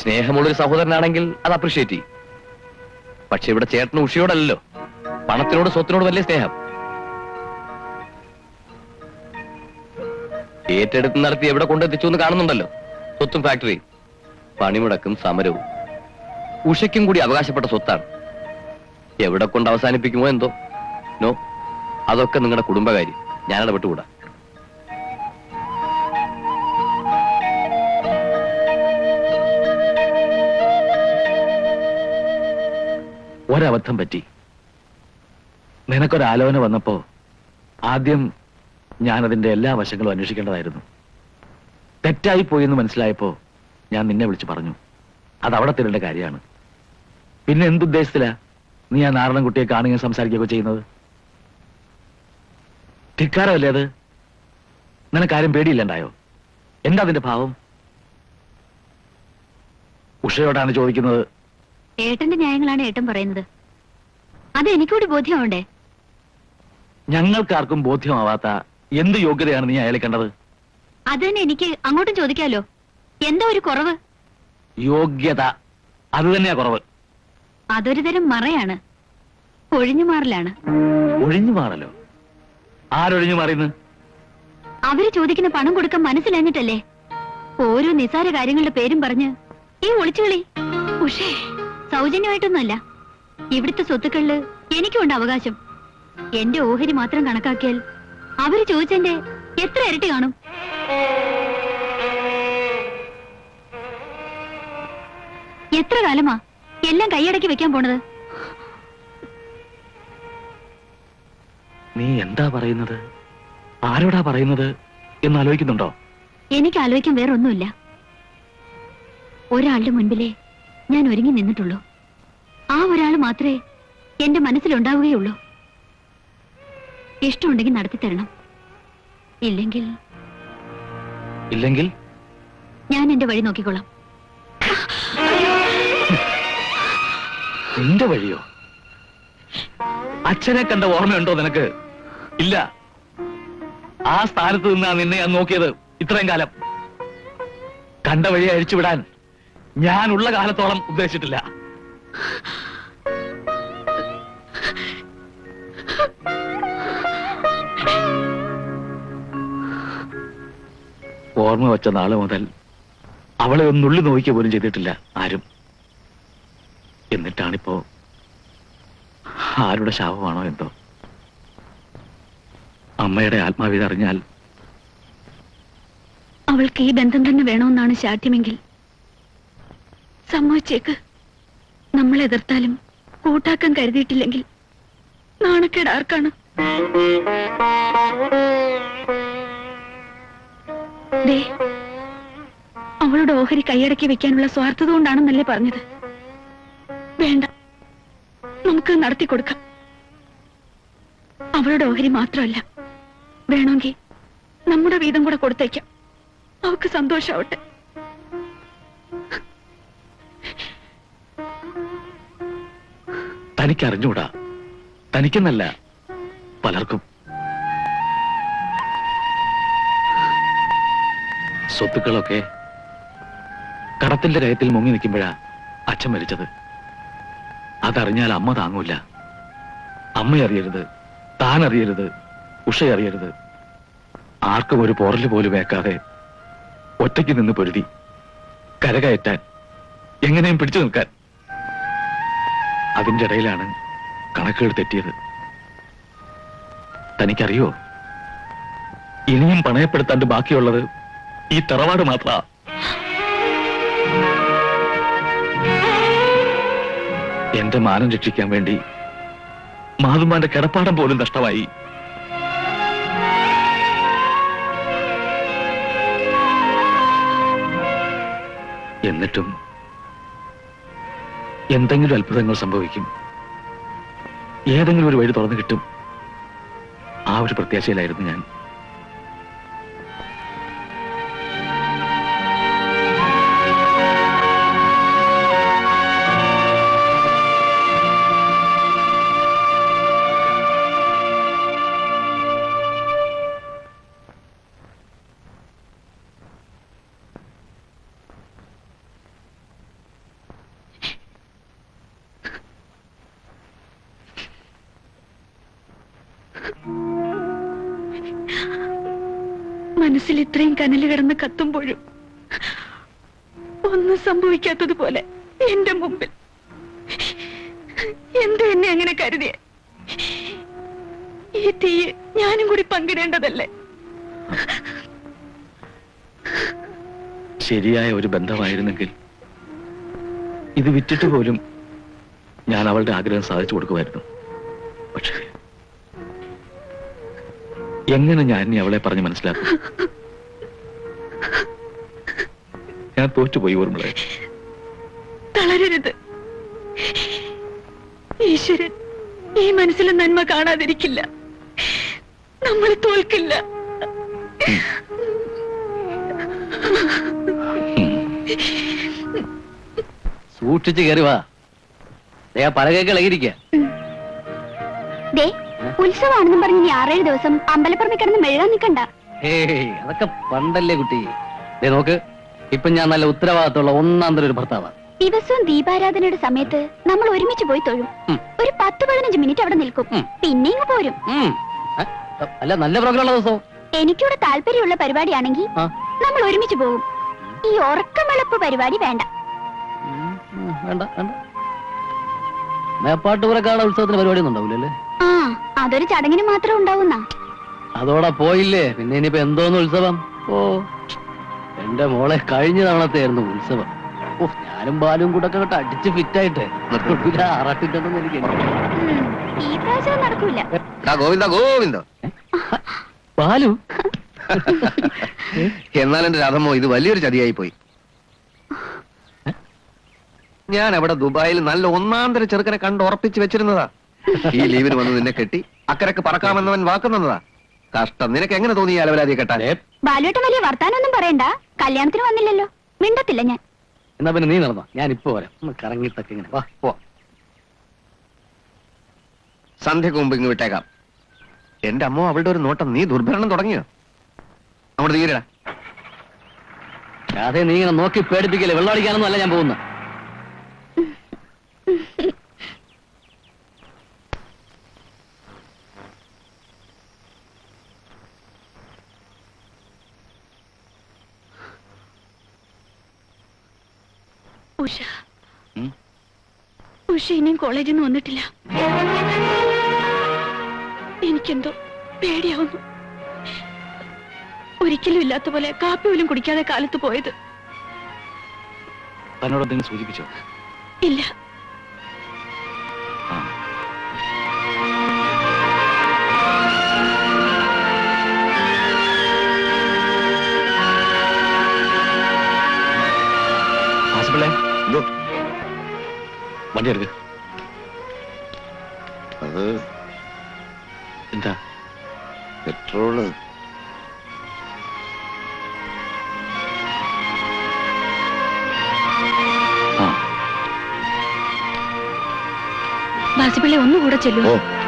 സ്നേഹമുള്ളൊരു സഹോദരനാണെങ്കിൽ അത് അപ്രിഷ്യേറ്റ് ചെയ്യും പക്ഷെ ഇവിടെ ചേട്ടന് ഉഷയോടല്ലോ പണത്തിനോട് സ്വത്തിനോട് വലിയ സ്നേഹം ഏറ്റെടുത്ത് നടത്തി എവിടെ കൊണ്ടെത്തിച്ചു എന്ന് കാണുന്നുണ്ടല്ലോ സ്വത്തും ഫാക്ടറി പണിമുടക്കും സമരവും ഉഷയ്ക്കും കൂടി അവകാശപ്പെട്ട സ്വത്താണ് എവിടെ കൊണ്ട് അവസാനിപ്പിക്കുമോ എന്തോ നോ അതൊക്കെ നിങ്ങളുടെ കുടുംബകാര്യം ഞാനത് വിട്ടുകൂടാ ഒരബദ്ധം പറ്റി നിനക്കൊരാലോചന വന്നപ്പോ ആദ്യം ഞാനതിന്റെ എല്ലാ വശങ്ങളും അന്വേഷിക്കേണ്ടതായിരുന്നു തെറ്റായി പോയി എന്ന് മനസ്സിലായപ്പോ ഞാൻ നിന്നെ വിളിച്ചു പറഞ്ഞു അത് അവിടെ തരേണ്ട കാര്യമാണ് പിന്നെ എന്തുദ്ദേശത്തിലാ നീ ആ നാരായണൻകുട്ടിയെ കാണുകയും സംസാരിക്കുകയൊക്കെ ചെയ്യുന്നത് ധിക്കാരമല്ലേ അത് നിനക്കാരും പേടിയില്ലണ്ടായോ എന്താ അതിന്റെ ഭാവം ഉഷയോടാണ് ചോദിക്കുന്നത് ഏട്ടന്റെ ന്യായങ്ങളാണ് ഏട്ടൻ പറയുന്നത് അത് എനിക്കൂടി ബോധ്യമാവണ്ടേ ഞങ്ങൾക്കാർക്കും ബോധ്യമാവാത്ത എന്ത് യോഗ്യതയാണ് നീ അയാളെ കണ്ടത് അത് തന്നെ എനിക്ക് അങ്ങോട്ടും ചോദിക്കാലോ എന്താ ഒരു കുറവ് യോഗ്യത അത് തന്നെയാ കുറവ് അതൊരു തരം മറയാണ് ഒഴിഞ്ഞു മാറലാണ് ഒഴിഞ്ഞു മാറലോ ആരൊഴിഞ്ഞു മാറിയെന്ന് അവര് ചോദിക്കുന്ന പണം കൊടുക്കാൻ മനസ്സിലാഞ്ഞിട്ടല്ലേ ഓരോ നിസാര കാര്യങ്ങളുടെ പേരും പറഞ്ഞ് ഈ ഒളിച്ചുകളി ഉഷേ സൗജന്യമായിട്ടൊന്നുമല്ല ഇവിടുത്തെ സ്വത്തുക്കളില് എനിക്കുണ്ട് അവകാശം എന്റെ ഓഹരി മാത്രം കണക്കാക്കിയാൽ അവര് ചോദിച്ചെന്റെ എത്ര ഇരട്ടി കാണും എത്ര കാലമാ എല്ലാം കൈയടക്കി വെക്കാൻ പോണത് നീ എന്താ പറയുന്നത് ആരോടാ പറയുന്നത് എന്ന് ആലോചിക്കുന്നുണ്ടോ എനിക്ക് ആലോചിക്കാൻ വേറെ ഒന്നുമില്ല ഒരാളുടെ മുൻപിലേ ഞാൻ ഒരുങ്ങി നിന്നിട്ടുള്ളൂ ആ ഒരാൾ മാത്രമേ എന്റെ മനസ്സിലുണ്ടാവുകയുള്ളൂ ഇഷ്ടമുണ്ടെങ്കിൽ നടത്തി തരണം ഇല്ലെങ്കിൽ ഇല്ലെങ്കിൽ ഞാൻ എന്റെ വഴി നോക്കിക്കോളാം നിന്റെ വഴിയോ അച്ഛനെ കണ്ട ഓർമ്മയുണ്ടോ നിനക്ക് ഇല്ല ആ സ്ഥാനത്ത് നിന്നാ നിന്നെ ഞാൻ നോക്കിയത് ഇത്രയും കാലം കണ്ട വഴി അഴിച്ചുവിടാൻ ഞാൻ ഉള്ള കാലത്തോളം ഉദ്ദേശിച്ചിട്ടില്ല ഓർമ്മ വെച്ച നാള് മുതൽ അവളെ ഒന്നുള്ളി നോക്കിയ പോലും ചെയ്തിട്ടില്ല ആരും എന്നിട്ടാണിപ്പോ ആരുടെ ശാപമാണോ എന്തോ അമ്മയുടെ ആത്മാവിത അറിഞ്ഞാൽ അവൾക്ക് ഈ ബന്ധം തന്നെ വേണമെന്നാണ് ശാഠ്യമെങ്കിൽ സമ്മതിച്ചേക്ക് നമ്മൾ എതിർത്താലും കൂട്ടാക്കാൻ കരുതിയിട്ടില്ലെങ്കിൽ നാണക്കേട് ആർക്കാണ് ദേ, അവളുടെ ഓഹരി കൈയടക്കി വെക്കാനുള്ള സ്വാർത്ഥത കൊണ്ടാണെന്നല്ലേ പറഞ്ഞത് വേണ്ട നമുക്ക് നടത്തി കൊടുക്കാം അവളുടെ ഓഹരി മാത്രമല്ല വേണമെങ്കിൽ നമ്മുടെ വീതം കൂടെ കൊടുത്തേക്കാം അവക്ക് സന്തോഷാവട്ടെ തനിക്കറിഞ്ഞൂടാ തനിക്കെന്നല്ല പലർക്കും സ്വത്തുക്കളൊക്കെ കടത്തിന്റെ രയത്തിൽ മുങ്ങി നിൽക്കുമ്പോഴാ അച്ഛൻ മരിച്ചത് അതറിഞ്ഞാൽ അമ്മ താങ്ങൂല അമ്മ അറിയരുത് താൻ അറിയരുത് ഉഷ അറിയരുത് ആർക്കും ഒരു പോറല് പോലും വേക്കാതെ ഒറ്റയ്ക്ക് നിന്ന് പൊരുതി കരകയറ്റാൻ എങ്ങനെയും പിടിച്ചു നിൽക്കാൻ അതിന്റെ ഇടയിലാണ് കണക്കുകൾ തെറ്റിയത് തനിക്കറിയോ ഇനിയും പണയപ്പെടുത്താണ്ട് ബാക്കിയുള്ളത് ഈ തറവാട് മാത്ര എന്റെ മാനം രക്ഷിക്കാൻ വേണ്ടി മാതുമാന്റെ കിടപ്പാടം പോലും നഷ്ടമായി എന്നിട്ടും എന്തെങ്കിലും അത്ഭുതങ്ങൾ സംഭവിക്കും ഏതെങ്കിലും ഒരു വഴി തുറന്നു കിട്ടും ആ ഒരു പ്രത്യാശയിലായിരുന്നു ഞാൻ മനസ്സിൽ ഇത്രയും കനല് കിടന്ന് കത്തുമ്പോഴും ഒന്നും സംഭവിക്കാത്തതുപോലെ എന്റെ മുമ്പിൽ എന്ത് എന്നെ അങ്ങനെ കരുതിയ ഈ തീ ഞാനും കൂടി പങ്കിടേണ്ടതല്ലേ ശരിയായ ഒരു ബന്ധമായിരുന്നെങ്കിൽ ഇത് വിറ്റിട്ട് പോലും ഞാൻ അവളുടെ ആഗ്രഹം സാധിച്ചു കൊടുക്കുമായിരുന്നു പക്ഷേ എങ്ങനെ ഞാൻ ഇനി അവളെ പറഞ്ഞ് മനസ്സിലാക്കും ഞാൻ തോറ്റുപോയി ഓർമ്മളെ തളരരുത് ഈശ്വരൻ ഈ മനസ്സിലെ നന്മ കാണാതിരിക്കില്ല നമ്മൾ തോൽക്കില്ല സൂക്ഷിച്ച് കയറി വാ ദേ, ആ പലകയൊക്കെ ഇളകിയിരിക്കുക ദേ ഉത്സവമാണെന്നും പറഞ്ഞ് ഇനി ആറേഴ് ദിവസം അമ്പലപ്പുറമെ കിടന്ന് മെഴുകാൻ നിൽക്കണ്ട ഏയ് അതൊക്കെ പണ്ടല്ലേ കുട്ടി ദേ നോക്ക് ഇപ്പൊ ഞാൻ നല്ല ഉത്തരവാദിത്തമുള്ള ഒന്നാം തരം ഒരു ഭർത്താവാ ദിവസവും ദീപാരാധനയുടെ സമയത്ത് നമ്മൾ ഒരുമിച്ച് പോയി തൊഴും ഉം. ഒരു പത്ത് പതിനഞ്ച് മിനിറ്റ് അവിടെ നിൽക്കും ഉം. പിന്നെ ഇങ്ങ് പോരും ഉം. ഏ? അല്ല നല്ല പ്രോഗ്രാം ഉള്ള ദിവസം എനിക്കിവിടെ താല്പര്യമുള്ള പരിപാടിയാണെങ്കിൽ ആ. നമ്മൾ ഒരുമിച്ച് പോകും ഈ ഉറക്കമിളപ്പ് പരിപാടി വേണ്ട ഉം, ഉം, വേണ്ട വേണ്ട മേപ്പാട്ടുപുരക്കാട് ഉത്സവത്തിന് പരിപാടി ഒന്നും ഉണ്ടാവില്ലല്ലേ ആ അതൊരു ചടങ്ങിന് മാത്രം ഉണ്ടാവുന്ന അതോടെ പോയില്ലേ പിന്നെ ഇനിയിപ്പോ എന്തോന്ന് ഉത്സവം ഓ എന്റെ മോളെ കഴിഞ്ഞ തവണത്തെ ഉത്സവം ഓ ഞാനും ബാലും കൂടെ ഒക്കെ അങ്ങോട്ട് അടിച്ച് ഫിറ്റായിട്ട് ആറാട്ടിട്ടുണ്ടെന്ന് എനിക്ക് ഈ പ്രാവശ്യം നടക്കൂല ഗോവിന്ദ ഗോവിന്ദ ബാലു എന്നാൽ എന്റെ രാധമ്മോ ഇത് വലിയൊരു ചതിയായി പോയി ഞാൻ അവിടെ ദുബായിൽ നല്ല ഒന്നാന്തര ചെറുക്കനെ കണ്ട് ഉറപ്പിച്ച് വെച്ചിരുന്നതാ ഈ ലീവിന് വന്ന് നിന്നെ കെട്ടി അക്കരക്ക് പറക്കാമെന്നവൻ വാക്കുന്നതാ കഷ്ടം നിനക്ക് എങ്ങനെ തോന്നി ഈ അലവലാതിയെ കെട്ടാൻ ബാലുവേട്ടൻ വലിയ വർത്താനൊന്നും പറയണ്ട കല്യാണത്തിന് വന്നില്ലല്ലോ മിണ്ടത്തില്ല ഞാൻ എന്നാ പിന്നെ നീ നടന്നോ ഞാൻ ഇപ്പൊ വരാം ഒന്ന് കറങ്ങിട്ടൊക്കെ ഇങ്ങനെ വാ പോ സന്ധ്യക്ക് മുമ്പ് ഇങ്ങ് വിട്ടേക്കാം എന്റെ അമ്മ അവളുടെ ഒരു നോട്ടം നീ ദുർഭരണം തുടങ്ങിയോ അങ്ങോട്ട് തീരടാ അതെ നീ ഇങ്ങനെ നോക്കി പേടിപ്പിക്കല്ലേ വെള്ളം അടിക്കാനൊന്നും അല്ല ഞാൻ പോകുന്നത് ഉഷ ഉം? ഉഷ ഇനിയും കോളേജിൽ നിന്ന് വന്നിട്ടില്ല എനിക്കെന്തോ പേടിയാവുന്നു ഒരിക്കലും ഇല്ലാത്ത പോലെ കാപ്പി പോലും കുടിക്കാതെ കാലത്ത് പോയത് തന്നോട് എന്തെങ്കിലും സൂചിപ്പിച്ചോ ഇല്ല ആ ആസിഫിള്ളേ, എന്തോ വണ്ടി എടുക്ക് അത് എന്താ പെട്രോള് ആ ബാസിപ്പിള്ളി ഒന്നുകൂടെ ചെല്ലൂ ഓ